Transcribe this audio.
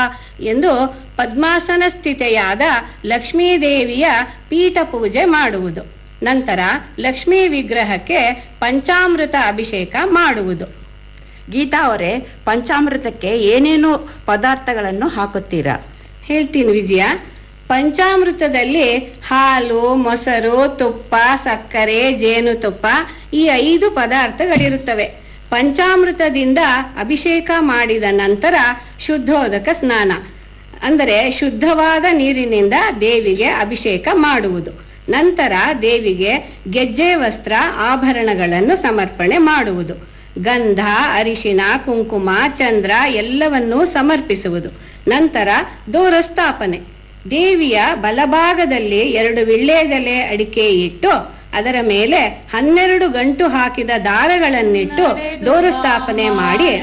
ಎಂದು ಪದ್ಮಾಸನ ಸ್ಥಿತೆಯಾದ ಲಕ್ಷ್ಮೀದೇವಿಯ ಪೀಠ ಪೂಜೆ ಮಾಡುವುದು ನಂತರ ಲಕ್ಷ್ಮೀ ವಿಗ್ರಹಕ್ಕೆ ಪಂಚಾಮೃತ ಅಭಿಷೇಕ ಮಾಡುವುದು ಗೀತಾ ಅವರೇ ಪಂಚಾಮೃತಕ್ಕೆ ಏನೇನು ಪದಾರ್ಥಗಳನ್ನು ಹಾಕುತ್ತೀರಾ ಹೇಳ್ತೀನಿ ವಿಜಯ ಪಂಚಾಮೃತದಲ್ಲಿ ಹಾಲು ಮೊಸರು ತುಪ್ಪ ಸಕ್ಕರೆ ಜೇನುತುಪ್ಪ ಈ ಐದು ಪದಾರ್ಥಗಳಿರುತ್ತವೆ ಪಂಚಾಮೃತದಿಂದ ಅಭಿಷೇಕ ಮಾಡಿದ ನಂತರ ಶುದ್ಧೋದಕ ಸ್ನಾನ ಅಂದರೆ ಶುದ್ಧವಾದ ನೀರಿನಿಂದ ದೇವಿಗೆ ಅಭಿಷೇಕ ಮಾಡುವುದು ನಂತರ ದೇವಿಗೆ ಗೆಜ್ಜೆ ವಸ್ತ್ರ ಆಭರಣಗಳನ್ನು ಸಮರ್ಪಣೆ ಮಾಡುವುದು ಗಂಧ ಅರಿಶಿನ ಕುಂಕುಮ ಚಂದ್ರ ಎಲ್ಲವನ್ನೂ ಸಮರ್ಪಿಸುವುದು ನಂತರ ದೂರಸ್ಥಾಪನೆ ದೇವಿಯ ಬಲಭಾಗದಲ್ಲಿ ಎರಡು ವಿಳ್ಳೆದೆಲೆ ಅಡಿಕೆ ಇಟ್ಟು ಅದರ ಮೇಲೆ ಹನ್ನೆರಡು ಗಂಟು ಹಾಕಿದ ದಾರಗಳನ್ನಿಟ್ಟು ದೂರಸ್ಥಾಪನೆ ಮಾಡಿ